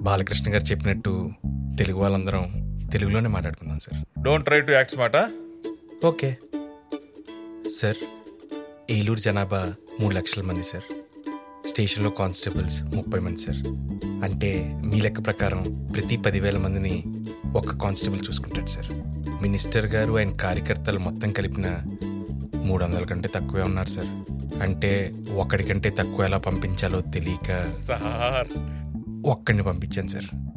బాలకృష్ణ గారు చెప్పినట్టు తెలుగు వాళ్ళందరం తెలుగులోనే మాట్లాడుకుందాం sir don't try to act smart okay sir Eluru జనాభా మూడు లక్షల మంది సార్ స్టేషన్లో కానిస్టేబుల్స్ ముప్పై మంది సార్ అంటే మీ లెక్క ప్రకారం ప్రతి పదివేల మందిని ఒక్క కానిస్టేబుల్ చూసుకుంటాడు సార్ మినిస్టర్ గారు ఆయన కార్యకర్తలు మొత్తం కలిపిన మూడు వందల కంటే తక్కువే ఉన్నారు సార్ అంటే ఒక్కడికంటే తక్కువ ఎలా పంపించాలో తెలియక సార్ ఒక్కడిని పంపించాను సార్